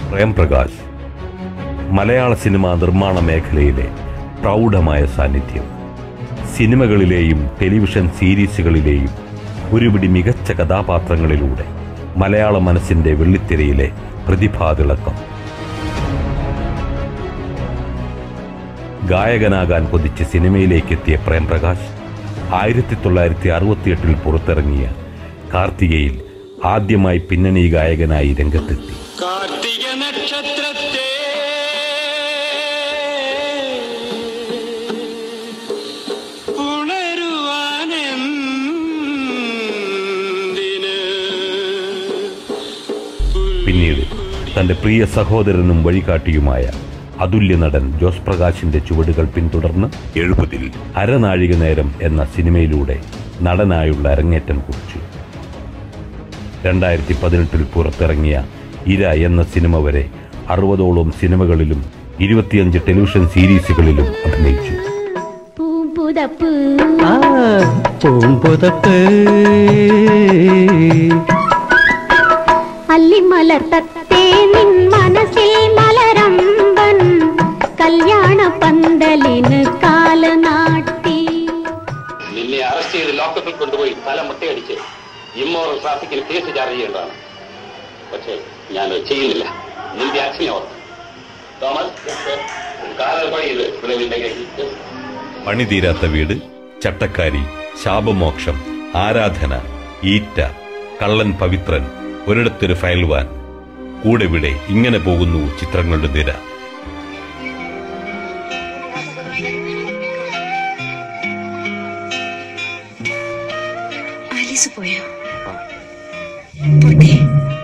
പ്രേംപ്രകാശ് മലയാള സിനിമാ നിർമ്മാണ മേഖലയിലെ പ്രൗഢമായ സാന്നിധ്യം സിനിമകളിലെയും ടെലിവിഷൻ സീരീസുകളിലെയും ഒരുപിടി മികച്ച കഥാപാത്രങ്ങളിലൂടെ മലയാള മനസ്സിന്റെ വെള്ളിത്തിരയിലെ പ്രതിഭാതിളക്കം ഗായകനാകാൻ കൊതിച്ച് സിനിമയിലേക്കെത്തിയ പ്രേംപ്രകാശ് ആയിരത്തി തൊള്ളായിരത്തി അറുപത്തിയെട്ടിൽ പുറത്തിറങ്ങിയ കാർത്തികയിൽ ആദ്യമായി പിന്നണി ഗായകനായി രംഗത്തെത്തി കാർത്തിക നക്ഷത്രത്തെ ഉണരുവാനെന്തിന് പിന്നീട് തന്റെ പ്രിയ സഹോദരനും വഴികാട്ടിയുമായ അതുല്യ നടൻ ജോസ് പ്രകാശിന്റെ ചുവടുകൾ പിന്തുടർന്ന് എഴുപതിൽ അരനാഴിക നേരം എന്ന സിനിമയിലൂടെ നടനായുള്ള അരങ്ങേറ്റം കുറിച്ചു രണ്ടായിരത്തി പതിനെട്ടിൽ പുറത്തിറങ്ങിയ ഇര എന്ന സിനിമ വരെ അറുപതോളം സിനിമകളിലും ഇരുപത്തിയഞ്ച് ടെലിവിഷൻ സീരീസുകളിലും അഭിനയിച്ചു പൂമ്പുതപ്പ് ആ പൂമ്പുതപ്പ് അല്ലിമലർ തത്തേ നിൻ മനസ്സിൽ മലരമ്പൻ കല്യാണ പന്തലിന് കാലനാട്ടി നിന്നെ അറസ്റ്റ് ചെയ്ത് ലോക്കപ്പിൽ കൊണ്ടുപോയി തല മുട്ടയടിച്ച് ഇമ്മോറൽ ട്രാഫിക്കിന് കേസ് ചാർജ് ചെയ്യേണ്ടതാണ് പക്ഷേ ഞാൻ ചെയ്യുന്നില്ല നിന്റെ അച്ഛനെ ഓർത്ത് തോമസ് കാലം പണിയത് ഇവിടെ നിന്റെ കയ്യിൽ പണിതീരാത്ത വീട് ചട്ടക്കാരി ശാപമോക്ഷം ആരാധന ഈറ്റ കള്ളൻ പവിത്രൻ ഒരിടത്തൊരു ഫയൽവാൻ കൂടെ വിടെ ഇങ്ങനെ പോകുന്നു ചിത്രങ്ങളുടെ നിര ആലീസ് പോയോ പോട്ടെ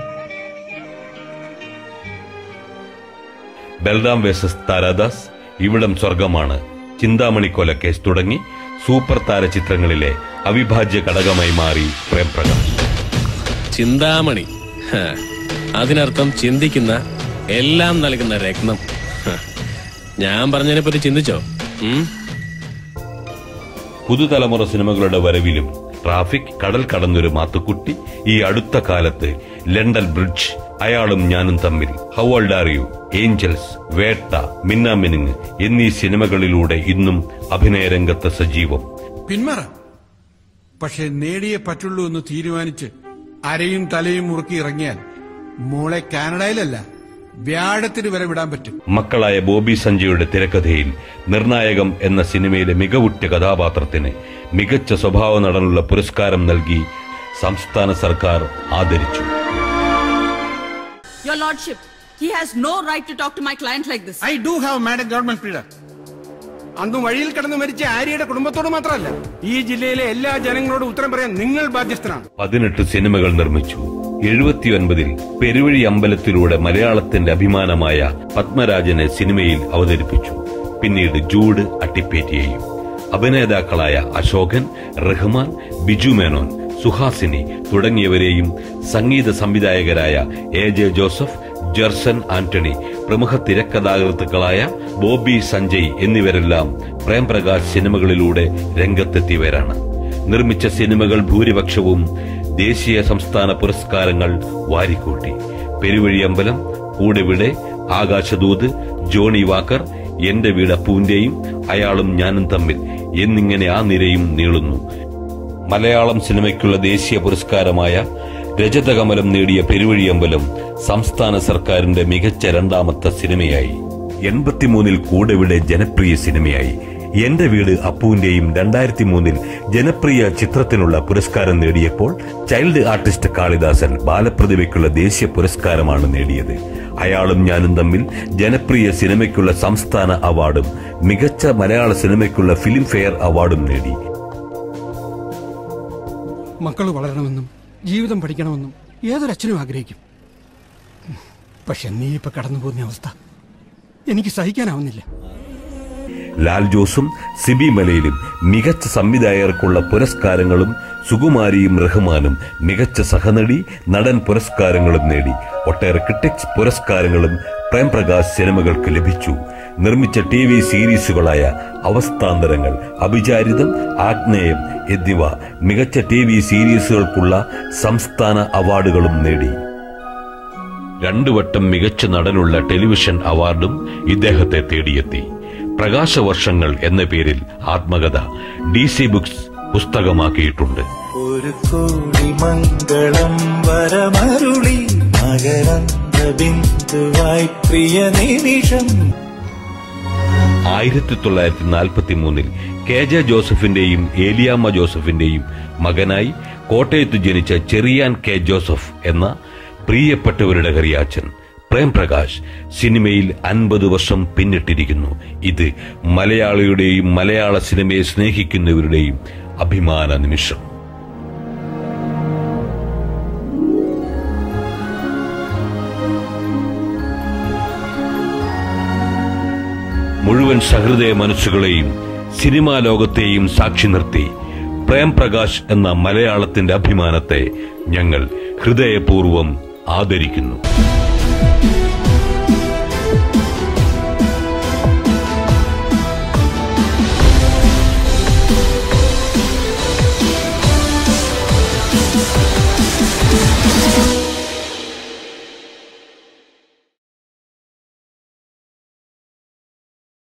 ബൽറാം വേഴ്സസ് താരാദാസ് ഇവിടം സ്വർഗമാണ് ചിന്താമണി കൊലക്കേസ് തുടങ്ങി സൂപ്പർ താര ചിത്രങ്ങളിലെ അവിഭാജ്യ ഘടകമായി മാറി പ്രേംപ്രകാശ് ചിന്താമണി ഹ, അതിനർത്ഥം ചിന്തിക്കുന്ന എല്ലാം നൽകുന്ന രത്നം ഹ, ഞാൻ പറഞ്ഞതിനെ പറ്റി ചിന്തിച്ചോ ഉം? പുതുതലമുറ സിനിമകളുടെ വരവിലും ട്രാഫിക് കടൽ കടന്നൊരു മാത്തുക്കുട്ടി ഈ അടുത്ത കാലത്ത് ലണ്ടൻ ബ്രിഡ്ജ് അയാളും ഞാനും തമ്മിൽ how old are you angels Vettah Minnaminungu എന്നീ സിനിമകളിലൂടെ ഇന്നും അഭിനയ രംഗത്ത് സജീവം പിന്മാറ പക്ഷെ നേടിയേ പറ്റുള്ളൂ എന്ന് തീരുമാനിച്ച് അരയും തലയും മുറുക്കി ഇറങ്ങിയാൽ മോളെ കാനഡയിലല്ല വ്യാഴത്തിന് വരെ വിടാൻ പറ്റും മക്കളായ ബോബി സഞ്ജയുടെ തിരക്കഥയിൽ നിർണായകം എന്ന സിനിമയിലെ മികവുറ്റ കഥാപാത്രത്തിന് മികച്ച സ്വഭാവ നടനുള്ള പുരസ്കാരം നൽകി സംസ്ഥാന സർക്കാർ ആദരിച്ചു Your Lordship, he has no right to talk to my client like this. I do have madam government freedom അന്ന് വഴിയിൽ കിടന്ന് മരിച്ച ആര്യയുടെ കുടുംബത്തോട് മാത്രമല്ല ഈ ജില്ലയിലെ എല്ലാ ജനങ്ങളോടും ഉത്തരം പറയാൻ നിങ്ങൾ ബാധ്യസ്ഥനാണ് പതിനെട്ട് സിനിമകൾ നിർമ്മിച്ചു എഴുപത്തിയൊൻപതിൽ പെരുവഴി അമ്പലത്തിലൂടെ മലയാളത്തിന്റെ അഭിമാനമായ പത്മരാജനെ സിനിമയിൽ അവതരിപ്പിച്ചു പിന്നീട് ജൂഡ് അട്ടിപ്പേറ്റിയെയും അഭിനേതാക്കളായ അശോകൻ റഹ്മാൻ ബിജു മേനോൻ സുഹാസിനി തുടങ്ങിയവരെയും സംഗീത സംവിധായകരായ എ ജെ ജോസഫ് ജെർസൺ ആന്റണി പ്രമുഖ തിരക്കഥാകൃത്തുക്കളായ ബോബി സഞ്ജയ് എന്നിവരെല്ലാം പ്രേംപ്രകാശ് സിനിമകളിലൂടെ രംഗത്തെത്തിയവരാണ് നിർമ്മിച്ച സിനിമകൾ ഭൂരിപക്ഷവും ദേശീയ സംസ്ഥാന പുരസ്കാരങ്ങൾ വാരിക്കൂട്ടി പെരുവഴിയമ്പലം കൂടെവിടെ ആകാശദൂത് ജോണി വാക്കർ എന്റെ വീട് അപ്പൂന്റെയും അയാളും ഞാനും തമ്മിൽ എന്നിങ്ങനെ ആ നിരയും നീളുന്നു മലയാളം സിനിമയ്ക്കുള്ള ദേശീയ പുരസ്കാരമായ രജതകമലം നേടിയ പെരുവഴിയമ്പലം സംസ്ഥാന സർക്കാരിന്റെ മികച്ച രണ്ടാമത്തെ സിനിമയായി എൺപത്തിമൂന്നിൽ കൂടെവിടെ ജനപ്രിയ സിനിമയായി എന്റെ വീട് അപ്പുവിന്റെയും രണ്ടായിരത്തി മൂന്നിൽ ജനപ്രിയ ചിത്രത്തിനുള്ള പുരസ്കാരം നേടിയപ്പോൾ ചൈൽഡ് ആർട്ടിസ്റ്റ് കാളിദാസൻ ബാലപ്രതിഭയ്ക്കുള്ള ദേശീയ പുരസ്കാരമാണ് നേടിയത് അയാളും ഞാനും തമ്മിൽ ജനപ്രിയ സിനിമയ്ക്കുള്ള സംസ്ഥാന അവാർഡും മികച്ച മലയാള സിനിമയ്ക്കുള്ള ഫിലിം ഫെയർ അവാർഡും നേടി മക്കൾ വളരണമെന്നും ജീവിതം പഠിക്കണമെന്നും ഏതൊരച്ഛനും ആഗ്രഹിക്കും പക്ഷെ നീ ഇപ്പൊ കടന്നു പോകുന്ന അവസ്ഥ എനിക്ക് സഹിക്കാനാവുന്നില്ല ലാൽ ജോസും സിബി മലയിലും മികച്ച സംവിധായകർക്കുള്ള പുരസ്കാരങ്ങളും സുകുമാരിയും റഹ്മാനും മികച്ച സഹനടി നടൻ പുരസ്കാരങ്ങളും നേടി ഒട്ടേറെ ക്രിട്ടിക്സ് പുരസ്കാരങ്ങളും പ്രേംപ്രകാശ് സിനിമകൾക്ക് ലഭിച്ചു നിർമ്മിച്ച ടി വി സീരീസുകളായ അവസ്ഥാന്തരങ്ങൾ അഭിചാരിതം ആഗ്നേയം എന്നിവ മികച്ച ടി വി സീരീസുകൾക്കുള്ള സംസ്ഥാന അവാർഡുകളും നേടി രണ്ടു വട്ടം മികച്ച നടനുള്ള ടെലിവിഷൻ അവാർഡും ഇദ്ദേഹത്തെ തേടിയെത്തി പ്രകാശവർഷങ്ങൾ എന്ന പേരിൽ ആത്മകഥ ഡി സി ബുക്സ് പുസ്തകമാക്കിയിട്ടുണ്ട് ഒരു കോടി മംഗളം വരമരുളി മകരന്ത ബിന്ദുവായി പ്രിയ നിമിഷം ആയിരത്തി തൊള്ളായിരത്തി നാൽപ്പത്തി മൂന്നിൽ കെ ജെ ജോസഫിന്റെയും ഏലിയാമ്മ ജോസഫിന്റെയും മകനായി കോട്ടയത്ത് ജനിച്ച ചെറിയാൻ കെ ജോസഫ് എന്ന പ്രിയപ്പെട്ടവരുടെ കറിയാച്ചൻ പ്രേംപ്രകാശ് സിനിമയിൽ അൻപത് വർഷം പിന്നിട്ടിരിക്കുന്നു ഇത് മലയാളിയുടെയും മലയാള സിനിമയെ സ്നേഹിക്കുന്നവരുടെയും അഭിമാന നിമിഷം മുഴുവൻ സഹൃദയ മനസ്സുകളെയും സിനിമാ ലോകത്തെയും സാക്ഷി നിർത്തി പ്രേം പ്രകാശ് എന്ന മലയാളത്തിന്റെ അഭിമാനത്തെ ഞങ്ങൾ ഹൃദയപൂർവ്വം ആദരിക്കുന്നു